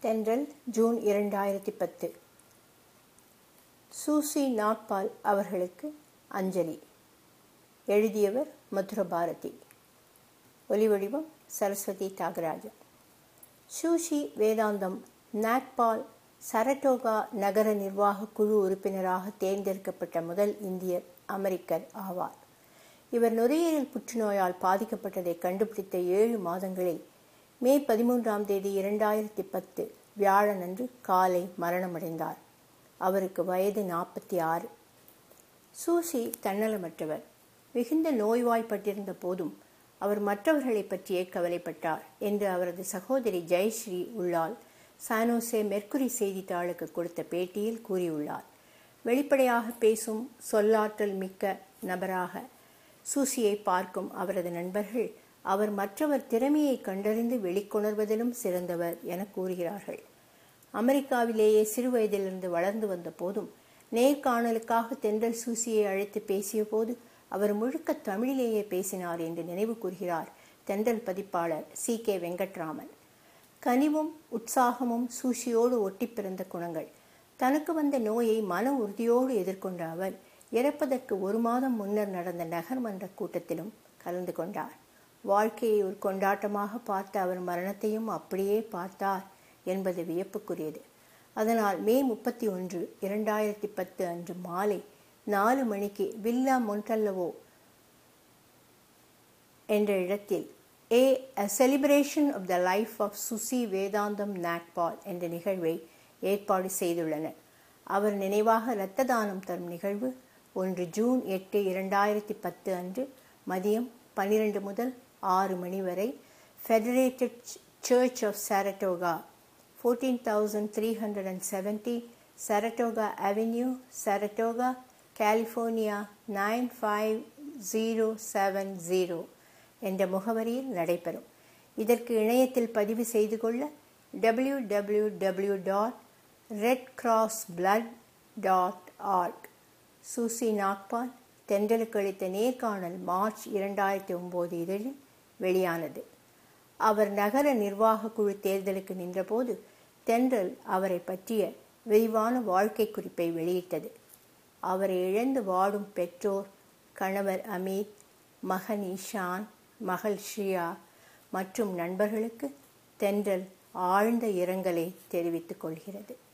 தென்றல் ஜூன் இரண்டாயிரத்தி பத்து சூசி நாக்பால் அவர்களுக்கு அஞ்சலி எழுதியவர் மதுர பாரதி ஒலிவடிவம் சரஸ்வதி தியாகராஜன் சூஷி வேதாந்தம் நாக்பால் சரட்டோகா நகர நிர்வாக குழு உறுப்பினராக தேர்ந்தெடுக்கப்பட்ட முதல் இந்தியர் அமெரிக்கர் ஆவார் இவர் நுரையீரல் புற்றுநோயால் பாதிக்கப்பட்டதை கண்டுபிடித்த ஏழு மாதங்களில் மே பதிமூன்றாம் தேதி இரண்டாயிரத்தி பத்து வியாழனன்று காலை மரணமடைந்தார் அவருக்கு வயது நாற்பத்தி ஆறு சூசி தன்னலமற்றவர் மிகுந்த நோய்வாய்ப்பட்டிருந்த போதும் அவர் மற்றவர்களை பற்றியே கவலைப்பட்டார் என்று அவரது சகோதரி ஜெயஸ்ரீ உள்ளால் சானோசே மெர்க்குரி செய்தித்தாளுக்கு கொடுத்த பேட்டியில் கூறியுள்ளார் வெளிப்படையாக பேசும் சொல்லாற்றல் மிக்க நபராக சூசியை பார்க்கும் அவரது நண்பர்கள் அவர் மற்றவர் திறமையை கண்டறிந்து வெளிக்கொணர்வதிலும் சிறந்தவர் என கூறுகிறார்கள் அமெரிக்காவிலேயே சிறு வயதிலிருந்து வளர்ந்து வந்த போதும் நேர்காணலுக்காக தென்றல் சூசியை அழைத்து பேசிய போது அவர் முழுக்க தமிழிலேயே பேசினார் என்று நினைவு கூறுகிறார் தென்றல் பதிப்பாளர் சி கே வெங்கட்ராமன் கனிவும் உற்சாகமும் சூசியோடு ஒட்டி பிறந்த குணங்கள் தனக்கு வந்த நோயை மன உறுதியோடு எதிர்கொண்ட அவர் இறப்பதற்கு ஒரு மாதம் முன்னர் நடந்த நகர்மன்ற கூட்டத்திலும் கலந்து கொண்டார் வாழ்க்கையை ஒரு கொண்டாட்டமாக பார்த்த அவர் மரணத்தையும் அப்படியே பார்த்தார் என்பது வியப்புக்குரியது அதனால் மே முப்பத்தி ஒன்று இரண்டாயிரத்தி பத்து அன்று மாலை நாலு மணிக்கு வில்லா மொண்டல்லவோ என்ற இடத்தில் a a celebration of the life of Suchi Vedantham Nagpal என்ற நிகழ்வை ஏற்பாடு செய்துள்ளனர் அவர் நினைவாக இரத்த தானம் தரும் நிகழ்வு ஒன்று ஜூன் எட்டு இரண்டாயிரத்தி பத்து அன்று மதியம் பன்னிரண்டு முதல் ஆறு மணி வரை Federated Church of Saratoga fourteen thousand three hundred and seventy Saratoga Avenue Saratoga California nine five zero seven zero என்ற முகவரியில் நடைபெறும் இதற்கு இணையத்தில் பதிவு செய்து கொள்ள W W W dot red cross blood dot org Suchi Nagpal தென்றலுக்கு அளித்த நேர்காணல் மார்ச் இரண்டாயிரத்தி ஒன்பது இதழில் வெளியானது அவர் நகர நிர்வாக குழு தேர்தலுக்கு நின்றபோது தென்றல் அவரை பற்றிய விரிவான வாழ்க்கை குறிப்பை வெளியிட்டது அவரை இழந்து வாடும் பெற்றோர் கணவர் அமித் மகன் ஈஷான் மகள் ஸ்ரீயா மற்றும் நண்பர்களுக்கு தென்றல் ஆழ்ந்த இரங்கலை தெரிவித்துக் கொள்கிறது